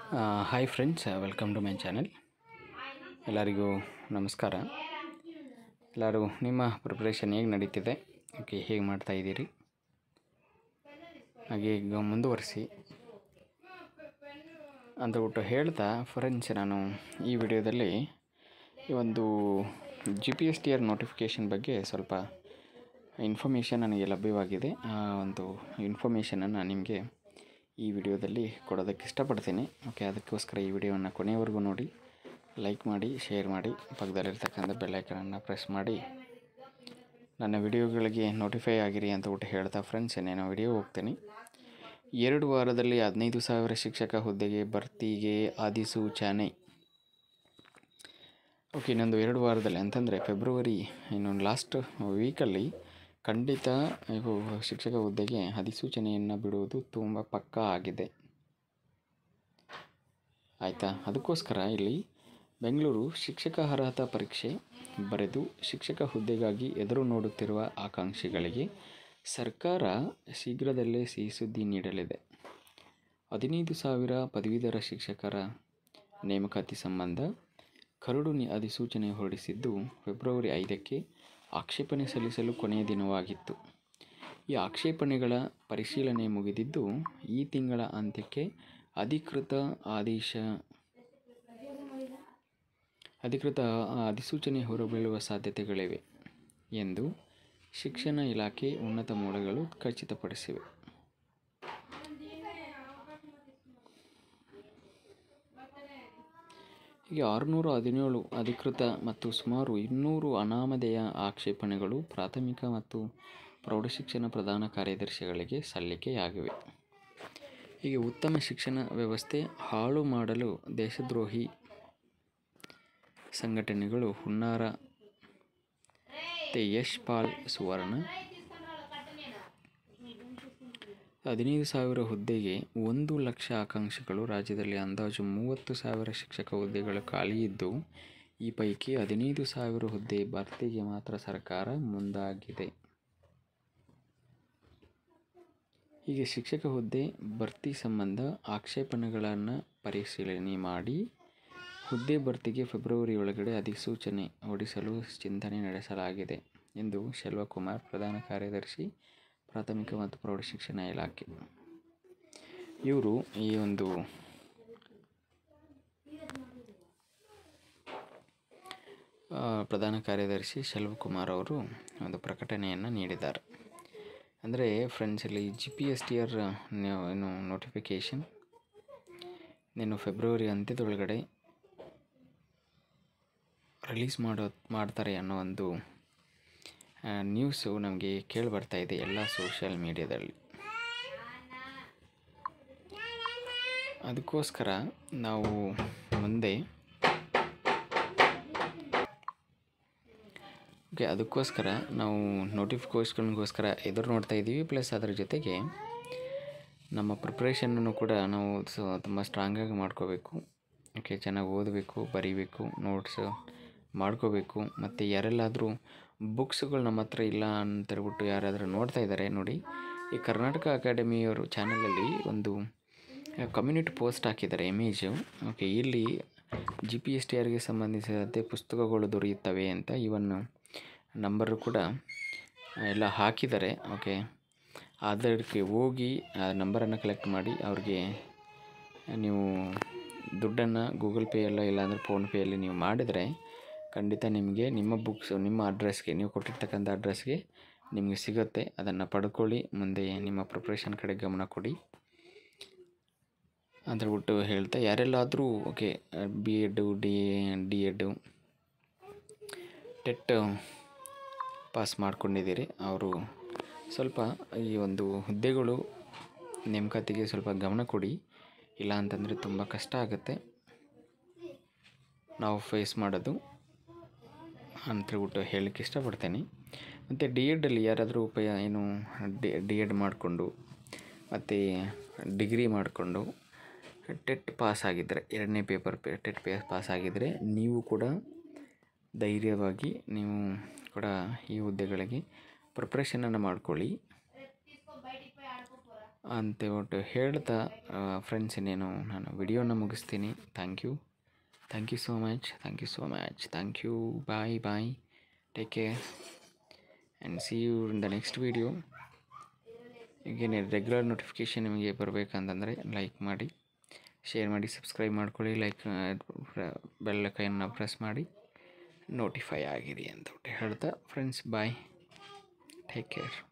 hi friends welcome to my channel ಎಲ್ಲರಿಗೂ ನಮಸ್ಕಾರ ಎಲ್ಲರೂ ನಿಮ್ಮ ಪ್ರಿಪ್ರೇಷನ್ ಹೇಗೆ ನಡೀತಿದೆ ಓಕೆ ಹೇಗೆ ಮಾಡ್ತಾ ಇದ್ದೀರಿ ಹಾಗೆ ಈಗ ಮುಂದುವರಿಸಿ ಅಂತ ಬಿಟ್ಟು ಹೇಳ್ತಾ ಫ್ರೆಂಡ್ಸ್ ನಾನು ಈ ವಿಡಿಯೋದಲ್ಲಿ ಈ ಒಂದು G P S T R notification ಬಗ್ಗೆ ಸ್ವಲ್ಪ ಇನ್ಫಾರ್ಮೇಷನ್ ನನಗೆ ಲಭ್ಯವಾಗಿದೆ ಆ ಒಂದು ಇನ್ಫಾರ್ಮೇಷನನ್ನು ನಿಮಗೆ ಈ ವಿಡಿಯೋದಲ್ಲಿ ಕೊಡೋದಕ್ಕೆ ಇಷ್ಟಪಡ್ತೀನಿ ಓಕೆ ಅದಕ್ಕೋಸ್ಕರ ಈ ವಿಡಿಯೋವನ್ನು ಕೊನೆಯವರೆಗೂ ನೋಡಿ ಲೈಕ್ ಮಾಡಿ ಶೇರ್ ಮಾಡಿ ಪಕ್ಕದಲ್ಲಿರ್ತಕ್ಕಂಥ ಬೆಲ್ಲೈಕನನ್ನು ಪ್ರೆಸ್ ಮಾಡಿ ನನ್ನ ವಿಡಿಯೋಗಳಿಗೆ ನೋಟಿಫೈ ಆಗಿರಿ ಅಂತ ಬಿಟ್ಟು ಹೇಳ್ತಾ ಫ್ರೆಂಡ್ಸ್ ನಾನು ವಿಡಿಯೋ ಹೋಗ್ತೀನಿ ಎರಡು ವಾರದಲ್ಲಿ ಹದಿನೈದು ಸಾವಿರ ಶಿಕ್ಷಕ ಹುದ್ದೆಗೆ ಭರ್ತಿಗೆ ಅಧಿಸೂಚನೆ ಓಕೆ ಇನ್ನೊಂದು ಎರಡು ವಾರದಲ್ಲಿ ಅಂತಂದರೆ ಫೆಬ್ರವರಿ ಇನ್ನೊಂದು ಲಾಸ್ಟ್ ವೀಕಲ್ಲಿ ಖಂಡಿತ ಇವು ಶಿಕ್ಷಕ ಹುದ್ದೆಗೆ ಅಧಿಸೂಚನೆಯನ್ನು ಬಿಡುವುದು ತುಂಬ ಪಕ್ಕಾ ಆಗಿದೆ ಆಯಿತಾ ಅದಕ್ಕೋಸ್ಕರ ಇಲ್ಲಿ ಬೆಂಗಳೂರು ಶಿಕ್ಷಕ ಅರ್ಹತಾ ಪರೀಕ್ಷೆ ಬರೆದು ಶಿಕ್ಷಕ ಹುದ್ದೆಗಾಗಿ ಎದುರು ನೋಡುತ್ತಿರುವ ಆಕಾಂಕ್ಷಿಗಳಿಗೆ ಸರ್ಕಾರ ಶೀಘ್ರದಲ್ಲೇ ಸಿಹಿ ಸುದ್ದಿ ನೀಡಲಿದೆ ಹದಿನೈದು ಸಾವಿರ ಪದವೀಧರ ಶಿಕ್ಷಕರ ನೇಮಕಾತಿ ಸಂಬಂಧ ಕರಡು ನಿ ಅಧಿಸೂಚನೆ ಹೊರಡಿಸಿದ್ದು ಫೆಬ್ರವರಿ ಐದಕ್ಕೆ ಆಕ್ಷೇಪಣೆ ಸಲ್ಲಿಸಲು ಕೊನೆಯ ದಿನವಾಗಿತ್ತು ಈ ಆಕ್ಷೇಪಣೆಗಳ ಪರಿಶೀಲನೆ ಮುಗಿದಿದ್ದು ಈ ತಿಂಗಳ ಅಂತ್ಯಕ್ಕೆ ಅಧಿಕೃತ ಆದೇಶ ಅಧಿಕೃತ ಅಧಿಸೂಚನೆ ಹೊರಬೀಳುವ ಸಾಧ್ಯತೆಗಳಿವೆ ಎಂದು ಶಿಕ್ಷಣ ಇಲಾಖೆ ಉನ್ನತ ಮೂಲಗಳು ಖಚಿತಪಡಿಸಿವೆ ಹೀಗೆ ಆರುನೂರ ಹದಿನೇಳು ಅಧಿಕೃತ ಮತ್ತು ಸುಮಾರು ಇನ್ನೂರು ಅನಾಮಧೇಯ ಆಕ್ಷೇಪಣೆಗಳು ಪ್ರಾಥಮಿಕ ಮತ್ತು ಪ್ರೌಢಶಿಕ್ಷಣ ಪ್ರಧಾನ ಕಾರ್ಯದರ್ಶಿಗಳಿಗೆ ಸಲ್ಲಿಕೆಯಾಗಿವೆ ಹೀಗೆ ಉತ್ತಮ ಶಿಕ್ಷಣ ವ್ಯವಸ್ಥೆ ಹಾಳು ಮಾಡಲು ದೇಶದ್ರೋಹಿ ಸಂಘಟನೆಗಳು ಹುನ್ನಾರ ಯಶ್ಪಾಲ್ ಸುವರ್ಣ ಹದಿನೈದು ಸಾವಿರ ಹುದ್ದೆಗೆ ಒಂದು ಲಕ್ಷ ಆಕಾಂಕ್ಷಿಗಳು ರಾಜ್ಯದಲ್ಲಿ ಅಂದಾಜು ಮೂವತ್ತು ಸಾವಿರ ಶಿಕ್ಷಕ ಹುದ್ದೆಗಳು ಖಾಲಿ ಇದ್ದು ಈ ಪೈಕಿ ಹದಿನೈದು ಸಾವಿರ ಹುದ್ದೆ ಭರ್ತಿಗೆ ಮಾತ್ರ ಸರ್ಕಾರ ಮುಂದಾಗಿದೆ ಹೀಗೆ ಶಿಕ್ಷಕ ಹುದ್ದೆ ಭರ್ತಿ ಸಂಬಂಧ ಆಕ್ಷೇಪಣೆಗಳನ್ನು ಪರಿಶೀಲನೆ ಮಾಡಿ ಹುದ್ದೆ ಭರ್ತಿಗೆ ಫೆಬ್ರವರಿ ಒಳಗಡೆ ಅಧಿಸೂಚನೆ ಹೊರಡಿಸಲು ಚಿಂತನೆ ನಡೆಸಲಾಗಿದೆ ಎಂದು ಶೆಲ್ವಕುಮಾರ್ ಪ್ರಧಾನ ಕಾರ್ಯದರ್ಶಿ ಪ್ರಾಥಮಿಕ ಮತ್ತು ಪ್ರೌಢಶಿಕ್ಷಣ ಇಲಾಖೆ ಇವರು ಈ ಒಂದು ಪ್ರಧಾನ ಕಾರ್ಯದರ್ಶಿ ಶೆಲ್ವಕುಮಾರ್ ಅವರು ಒಂದು ಪ್ರಕಟಣೆಯನ್ನು ನೀಡಿದ್ದಾರೆ ಅಂದರೆ ಫ್ರೆಂಡ್ಸ್ ಇಲ್ಲಿ G P S T R ಏನು ನೋಟಿಫಿಕೇಷನ್ ನೀನು ಫೆಬ್ರವರಿ ಅಂತ್ಯದೊಳಗಡೆ ರಿಲೀಸ್ ಮಾಡೋ ಮಾಡ್ತಾರೆ ಅನ್ನೋ ಒಂದು ನ್ಯೂಸು ನಮಗೆ ಕೇಳಿ ಬರ್ತಾ ಇದೆ ಎಲ್ಲ ಸೋಷಿಯಲ್ ಮೀಡಿಯಾದಲ್ಲಿ ಅದಕ್ಕೋಸ್ಕರ ನಾವು ಮುಂದೆ ಓಕೆ ಅದಕ್ಕೋಸ್ಕರ ನಾವು ನೋಟಿಫಿಕೇಷನ್ಗೋಸ್ಕರ ಎದುರು ನೋಡ್ತಾ ಇದ್ದೀವಿ ಪ್ಲಸ್ ಅದರ ಜೊತೆಗೆ ನಮ್ಮ ಪ್ರಿಪ್ರೇಷನನ್ನು ಕೂಡ ನಾವು ಸೊ ತುಂಬ ಸ್ಟ್ರಾಂಗಾಗಿ ಮಾಡ್ಕೋಬೇಕು ಓಕೆ ಚೆನ್ನಾಗಿ ಓದಬೇಕು ಬರೀಬೇಕು ನೋಟ್ಸ್ ಮಾಡ್ಕೋಬೇಕು ಮತ್ತು ಯಾರೆಲ್ಲಾದರೂ ಬುಕ್ಸ್ಗಳು ನಮ್ಮ ಹತ್ರ ಇಲ್ಲ ಅಂತೇಳ್ಬಿಟ್ಟು ಯಾರಾದರೂ ನೋಡ್ತಾ ಇದ್ದಾರೆ ನೋಡಿ ಈ ಕರ್ನಾಟಕ ಅಕಾಡೆಮಿಯವರು ಚಾನಲಲ್ಲಿ ಒಂದು ಕಮ್ಯುನಿಟಿ ಪೋಸ್ಟ್ ಹಾಕಿದ್ದಾರೆ ಇಮೇಜು ಓಕೆ ಇಲ್ಲಿ ಜಿ ಪಿ ಎಸ್ ಟಿ ಆರ್ಗೆ ಸಂಬಂಧಿಸಿದಂತೆ ಪುಸ್ತಕಗಳು ದೊರೆಯುತ್ತವೆ ಅಂತ ಇವನ್ನು ನಂಬರು ಕೂಡ ಎಲ್ಲ ಹಾಕಿದ್ದಾರೆ ಓಕೆ ಅದಕ್ಕೆ ಹೋಗಿ ಆ ನಂಬರನ್ನು ಕಲೆಕ್ಟ್ ಮಾಡಿ ಅವ್ರಿಗೆ ನೀವು ದುಡ್ಡನ್ನು ಗೂಗಲ್ ಪೇ ಎಲ್ಲ ಇಲ್ಲಾಂದರೆ ಫೋನ್ಪೇಯಲ್ಲಿ ನೀವು ಮಾಡಿದರೆ ಖಂಡಿತ ನಿಮಗೆ ನಿಮ್ಮ ಬುಕ್ಸು ನಿಮ್ಮ ಅಡ್ರೆಸ್ಗೆ ನೀವು ಕೊಟ್ಟಿರ್ತಕ್ಕಂಥ ಅಡ್ರೆಸ್ಗೆ ನಿಮಗೆ ಸಿಗುತ್ತೆ ಅದನ್ನು ಪಡ್ಕೊಳ್ಳಿ ಮುಂದೆ ನಿಮ್ಮ ಪ್ರಿಪ್ರೇಷನ್ ಕಡೆ ಗಮನ ಕೊಡಿ ಅಂತ ಬಿಟ್ಟು ಹೇಳ್ತಾ ಯಾರೆಲ್ಲಾದರೂ okay B ed D D ed TET pass ಮಾಡ್ಕೊಂಡಿದ್ದೀರಿ ಅವರು ಸ್ವಲ್ಪ ಈ ಒಂದು ಹುದ್ದೆಗಳು ನೇಮಕಾತಿಗೆ ಸ್ವಲ್ಪ ಗಮನ ಕೊಡಿ ಇಲ್ಲ ಅಂತಂದರೆ ತುಂಬ ಕಷ್ಟ ಆಗುತ್ತೆ ನಾವು ಫೇಸ್ ಮಾಡೋದು ಅಂತೇಳ್ಬಿಟ್ಟು ಹೇಳಲಿಕ್ಕೆ ಇಷ್ಟಪಡ್ತೇನೆ ಮತ್ತು ಡಿ ಎಡ್ಡಲ್ಲಿ ಯಾರಾದರೂ ಉಪಯ ಏನು ಡಿ ಡಿ ಎಡ್ ಮಾಡಿಕೊಂಡು ಮತ್ತು ಡಿಗ್ರಿ ಮಾಡಿಕೊಂಡು ಟೆಟ್ ಪಾಸ್ ಆಗಿದ್ದರೆ ಎರಡನೇ ಪೇಪರ್ ಪೇ ಟೆಟ್ ಪೇ ಪಾಸ್ ಆಗಿದ್ದರೆ ನೀವು ಕೂಡ ಧೈರ್ಯವಾಗಿ ನೀವು ಕೂಡ ಈ ಹುದ್ದೆಗಳಿಗೆ ಪ್ರಿಪ್ರೇಷನನ್ನು ಮಾಡ್ಕೊಳ್ಳಿ ಅಂತೇಳ್ಬಿಟ್ಟು ಹೇಳ್ತಾ ಫ್ರೆಂಡ್ಸ್ ಇನ್ನೇನು ನಾನು ವಿಡಿಯೋನ ಮುಗಿಸ್ತೀನಿ thank you thank you so much thank you so much thank you bye bye take care and see you in the next video ಈಗೇನೆ ರೆಗ್ಯುಲರ್ ನೋಟಿಫಿಕೇಷನ್ ನಿಮಗೆ ಬರಬೇಕಂತಂದರೆ ಲೈಕ್ ಮಾಡಿ ಶೇರ್ ಮಾಡಿ ಸಬ್ಸ್ಕ್ರೈಬ್ ಮಾಡ್ಕೊಳ್ಳಿ ಲೈಕ್ ಬೆಲ್ ಕೈಯನ್ನು ಪ್ರೆಸ್ ಮಾಡಿ notify ಆಗಿರಿ ಅಂತ ಹೇಳ್ತಾ ಫ್ರೆಂಡ್ಸ್ ಬಾಯ್ ಟೇಕ್ ಕೇರ್